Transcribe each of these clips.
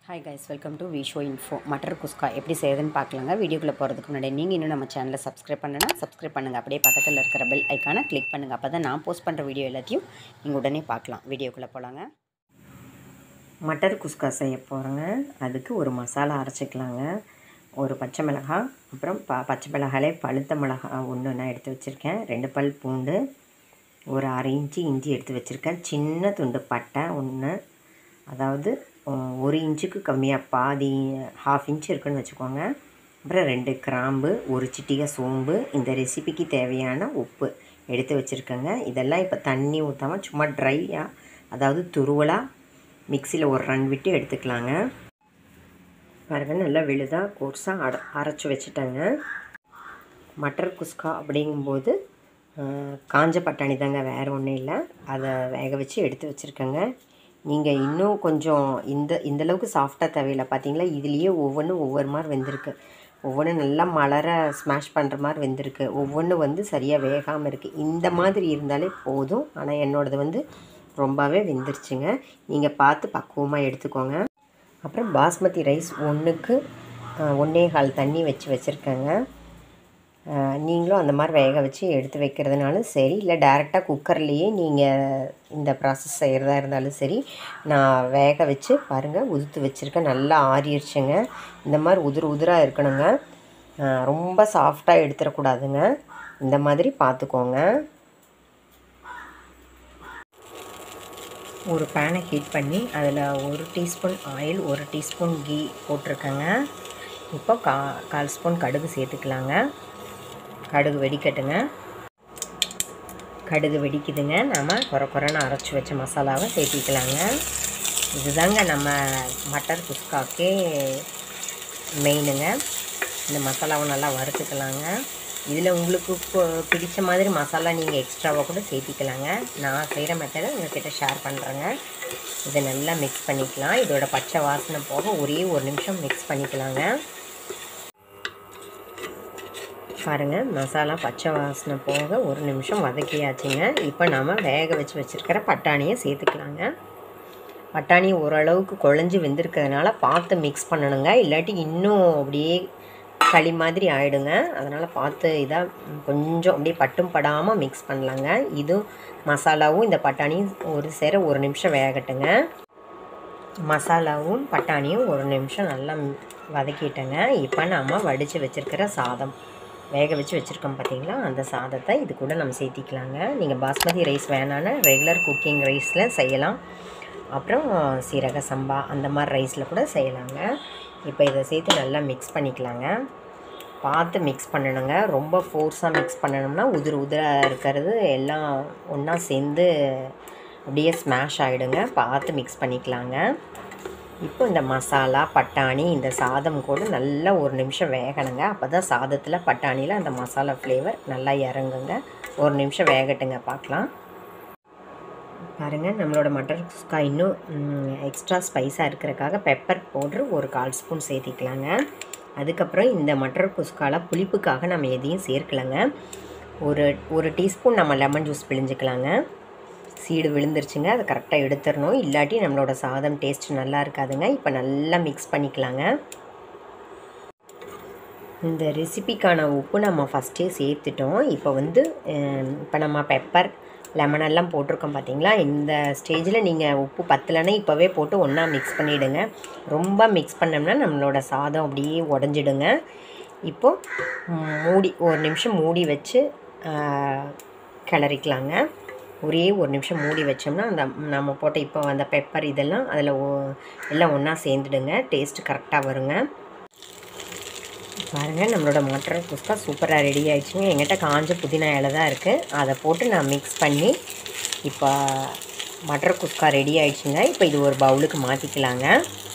hi guys welcome to விஷோ info matar kuska எப்படி செய்யுதுன்னு பார்க்கலாங்க வீடியோக்குள்ளே போகிறதுக்கு முன்னாடி நீங்கள் இன்னும் நம்ம சேனலை சப்ஸ்கிரைப் பண்ணனா சப்ஸ்கிரைப் பண்ணுங்கள் அப்படியே பக்கத்தில் இருக்கிற பெல் ஐக்கானை கிளிக் பண்ணுங்கள் அப்போ தான் நான் போஸ்ட் பண்ணுற வீடியோ எல்லாத்தையும் நீங்கள் உடனே பார்க்கலாம் வீடியோக்குள்ளே போகலாங்க மட்டர் குஸ்கா செய்ய போகிறோங்க அதுக்கு ஒரு மசாலா அரைச்சிக்கலாங்க ஒரு பச்சை மிளகாய் அப்புறம் ப பச்சை மிளகாலே பழுத்த மிளகாய் ஒன்று நான் எடுத்து வச்சுருக்கேன் ரெண்டு பல் பூண்டு ஒரு அரை இன்ச்சு இஞ்சி எடுத்து வச்சுருக்கேன் சின்ன துண்டு பட்டை ஒன்று அதாவது அஹ், ஒரு இன்ச்சுக்கு கம்மியாக பாதி ஹாஃப் இன்ச் இருக்குன்னு வச்சுக்கோங்க அப்புறம் ரெண்டு கிராம்பு ஒரு சிட்டிகை சோம்பு இந்த ரெசிபிக்கு தேவையான உப்பு எடுத்து வச்சுருக்கேங்க இதெல்லாம் இப்போ தண்ணி ஊற்றாமல் சும்மா ட்ரையாக அதாவது துருவலாக மிக்சியில் ஒரு ரன் விட்டு எடுத்துக்கலாங்க பாருங்க நல்லா விழுதாக கோர்ஸாக அட அரைச்சி வச்சுட்டேங்க மட்டர் குஸ்கா அப்படிங்கும்போது அஹ், காஞ்ச பட்டாணி தாங்க வேறு ஒன்றும் இல்லை அதை வேக வச்சு எடுத்து வச்சுருக்கேங்க நீங்கள் இன்னும் கொஞ்சம் இந்த இந்த அளவுக்கு சாஃப்டாக தேவையில்லை பார்த்தீங்களா இதுலேயே ஒவ்வொன்றும் ஒவ்வொரு மாதிரி வெந்திருக்கு ஒவ்வொன்றும் நல்லா மலர ஸ்மாஷ் பண்ணுற மாதிரி வெந்திருக்கு ஒவ்வொன்றும் வந்து சரியாக வேகாமல் இருக்குது இந்த மாதிரி இருந்தாலே போதும் ஆனால் என்னோடது வந்து ரொம்பவே வெந்துருச்சுங்க நீங்கள் பார்த்து பக்குவமாக எடுத்துக்கோங்க அப்புறம் பாஸ்மதி ரைஸ் ஒன்றுக்கு ஒன்றே கால் தண்ணி வச்சு வச்சுருக்கேங்க நீங்களும் அந்த மாதிரி வேக வச்சு எடுத்து வைக்கிறதுனாலும் சரி இல்லை டேரெக்டாக குக்கர்லேயே நீங்கள் இந்த ப்ராசஸ் செய்கிறதா இருந்தாலும் சரி நான் வேக வச்சு பாருங்கள் உதுத்து வச்சுருக்கேன் நல்லா ஆறிடுச்சுங்க இந்த மாதிரி உதிர் உதிராக இருக்கணுங்க ஆஹ் ரொம்ப சாஃப்டாக எடுத்துடக்கூடாதுங்க இந்த மாதிரி பார்த்துக்கோங்க ஒரு பேனை ஹீட் பண்ணி அதில் ஒரு டீஸ்பூன் ஆயில் ஒரு டீஸ்பூன் கீ போட்டிருக்கேங்க இப்போ கா கால் ஸ்பூன் கடுகு சேர்த்துக்கலாங்க கடுகு வெடிக்கட்டுங்க கடுகு வெடிக்குதுங்க நாம் குறை குறைன்னு அரைச்சி வச்ச மசாலாவை சேர்த்திக்கலாங்க இதுதாங்க நம்ம மட்டர் குஸ்காக்கே மெயினுங்க இந்த மசாலாவை நல்லா வறுத்துக்கலாங்க இதில் உங்களுக்கு பு- பிடிச்ச மாதிரி மசாலா நீங்கள் எக்ஸ்ட்ராவாக கூட சேர்த்திக்கலாங்க நான் செய்கிற மெத்தடை உங்கள்கிட்ட ஷேர் பண்ணுறேங்க இதை நல்லா மிக்ஸ் பண்ணிக்கலாம் இதோட பச்சை வாசனை போக ஒரே ஒரு நிமிஷம் மிக்ஸ் பண்ணிக்கலாங்க பாருங்கள் மசாலா பச்சை வாசனை போக ஒரு நிமிஷம் வதக்கியாச்சுங்க இப்போ நாம் வேக வச்சு வச்சுருக்கிற பட்டாணியை சேர்த்துக்கலாங்க பட்டாணி ஓரளவுக்கு குழஞ்சி வெந்திருக்கிறதுனால பார்த்து மிக்ஸ் பண்ணணுங்க இல்லாட்டி இன்னும் அப்படியே களி மாதிரி ஆயிடுங்க அதனால் பார்த்து இதாக கொஞ்சம் அப்படியே பட்டும் படாமல் மிக்ஸ் பண்ணலாங்க இதுவும் மசாலாவும் இந்த பட்டாணியும் ஒரு சேர ஒரு நிமிஷம் வேகட்டுங்க மசாலாவும் பட்டாணியும் ஒரு நிமிஷம் நல்லா வதக்கிட்டேங்க இப்போ நாம் வடித்து வச்சுருக்கிற சாதம் வேக வச்சு வச்சுருக்கோம் பார்த்தீங்களா அந்த சாதத்தை இது கூட நம்ம சேர்த்திக்கலாங்க நீங்கள் பாஸ்மதி ரைஸ் வேணான்னா ரெகுலர் குக்கிங் ரைஸில் செய்யலாம் அப்புறம் சீரக சம்பா அந்த மாதிரி ரைஸில் கூட செய்யலாங்க இப்போ இதை சேர்த்து நல்லா மிக்ஸ் பண்ணிக்கலாங்க பார்த்து மிக்ஸ் பண்ணணுங்க ரொம்ப ஃபோர்ஸாக மிக்ஸ் பண்ணணும்னா உதிர் உதிராக இருக்கிறது எல்லாம் ஒன்றா சேர்ந்து அப்படியே ஸ்மாஷ் ஆகிடுங்க பார்த்து மிக்ஸ் பண்ணிக்கலாங்க இப்போ இந்த மசாலா பட்டாணி இந்த சாதம் கூட நல்லா ஒரு நிமிஷம் வேகணுங்க அப்போ தான் சாதத்தில் பட்டாணியில் அந்த மசாலா ஃப்ளேவர் நல்லா இறங்குங்க ஒரு நிமிஷம் வேகட்டுங்க பார்க்கலாம் பாருங்கள் நம்மளோட மட்டர் குஸ்கா இன்னும் எக்ஸ்ட்ரா ஸ்பைஸாக இருக்கிறக்காக பெப்பர் பவுட்ரு ஒரு கால் ஸ்பூன் சேர்த்திக்கலாங்க அதுக்கப்புறம் இந்த மட்டர் குஸ்கால புளிப்புக்காக நம்ம எதையும் சேர்க்கலைங்க ஒரு ஒரு டீஸ்பூன் நம்ம லெமன் ஜூஸ் பிழிஞ்சுக்கலாங்க சீடு விழுந்துருச்சுங்க அதை கரெக்டாக எடுத்துடணும் இல்லாட்டி நம்மளோட சாதம் டேஸ்ட் நல்லா இருக்காதுங்க இப்போ நல்லா மிக்ஸ் பண்ணிக்கலாங்க இந்த ரெசிபிக்கான உப்பு நம்ம ஃபஸ்ட்டே சேர்த்துட்டோம் இப்போ வந்து அஹ், இப்போ நம்ம பெப்பர் லெமன் எல்லாம் போட்டிருக்கோம் பார்த்தீங்களா இந்த ஸ்டேஜில் நீங்கள் உப்பு பத்தலைன்னா இப்போவே போட்டு ஒன்றா மிக்ஸ் பண்ணிவிடுங்க ரொம்ப மிக்ஸ் பண்ணோம்னா நம்மளோட சாதம் அப்படியே உடஞ்சிடுங்க இப்போது ம், மூடி ஒரு நிமிஷம் மூடி வச்சு அஹ், கிளறிக்கலாங்க ஒரே ஒரு நிமிஷம் மூடி வச்சோம்னா அந்த நம்ம போட்ட இப்போ அந்த பெப்பர் இதெல்லாம் அதில் எல்லாம் ஒன்றா சேர்ந்துடுங்க டேஸ்ட் கரெக்டாக வருங்க பாருங்கள் நம்மளோட மட்டர் குஸ்கா சூப்பராக ரெடி ஆயிடுச்சுங்க எங்கிட்ட காஞ்ச புதினா இலை தான் இருக்குது அதை போட்டு நான் மிக்ஸ் பண்ணி இப்போ மட்டர் குஸ்கா ரெடி ஆயிடுச்சுங்க இப்போ இது ஒரு பவுலுக்கு மாற்றிக்கலாங்க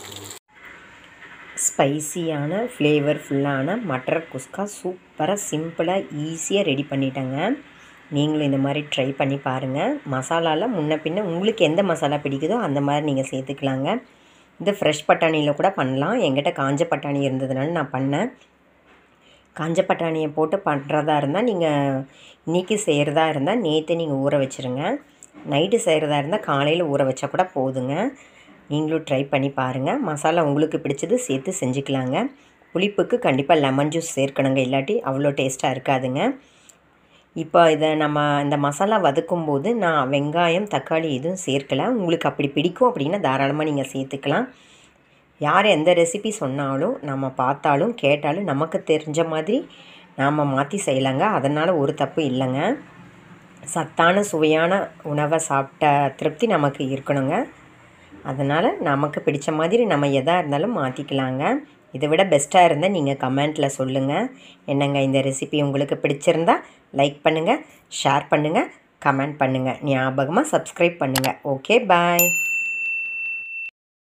ஸ்பைசியான ஃப்ளேவர்ஃபுல்லான மட்டர் குஸ்கா சூப்பராக சிம்பிளாக ஈஸியாக ரெடி பண்ணிட்டேங்க நீங்களும் இந்த மாதிரி ட்ரை பண்ணி பாருங்கள் மசாலாவில் முன்ன பின்ன உங்களுக்கு எந்த மசாலா பிடிக்குதோ அந்த மாதிரி நீங்கள் சேர்த்துக்கலாங்க இது ஃப்ரெஷ் பட்டாணியில் கூட பண்ணலாம் என்கிட்ட காஞ்ச பட்டாணி இருந்ததுனால நான் பண்ணேன் காஞ்ச பட்டாணியை போட்டு பண்ணுறதா இருந்தால் நீங்கள் இன்றைக்கி செய்கிறதா இருந்தால் நேற்று நீங்கள் ஊற வச்சுருங்க நைட்டு செய்கிறதா இருந்தால் காலையில் ஊற வச்சா கூட போதுங்க நீங்களும் ட்ரை பண்ணி பாருங்கள் மசாலா உங்களுக்கு பிடிச்சது சேர்த்து செஞ்சுக்கலாங்க புளிப்புக்கு கண்டிப்பாக லெமன் ஜூஸ் சேர்க்கணுங்க இல்லாட்டி அவ்வளோ டேஸ்ட்டாக இருக்காதுங்க இப்போ இதை நம்ம இந்த மசாலா வதக்கும் போது நான் வெங்காயம் தக்காளி எதுவும் சேர்க்கலை உங்களுக்கு அப்படி பிடிக்கும் அப்படின்னா தாராளமாக நீங்கள் சேர்த்துக்கலாம் யார் எந்த ரெசிபி சொன்னாலும் நம்ம பார்த்தாலும் கேட்டாலும் நமக்கு தெரிஞ்ச மாதிரி நாம் மாற்றி செய்யலாங்க அதனால் ஒரு தப்பு இல்லைங்க சத்தான சுவையான உணவை சாப்பிட்ட திருப்தி நமக்கு இருக்கணுங்க அதனால் நமக்கு பிடிச்ச மாதிரி நம்ம எதாக இருந்தாலும் மாற்றிக்கலாங்க இதை விட பெஸ்ட்டாக இருந்தால் நீங்கள் கமெண்ட்டில் சொல்லுங்கள் என்னங்க இந்த ரெசிபி உங்களுக்கு பிடிச்சிருந்தா லைக் பண்ணுங்கள் ஷேர் பண்ணுங்கள் கமெண்ட் பண்ணுங்கள் ஞாபகமாக சப்ஸ்கிரைப் பண்ணுங்கள் ஓகே பாய்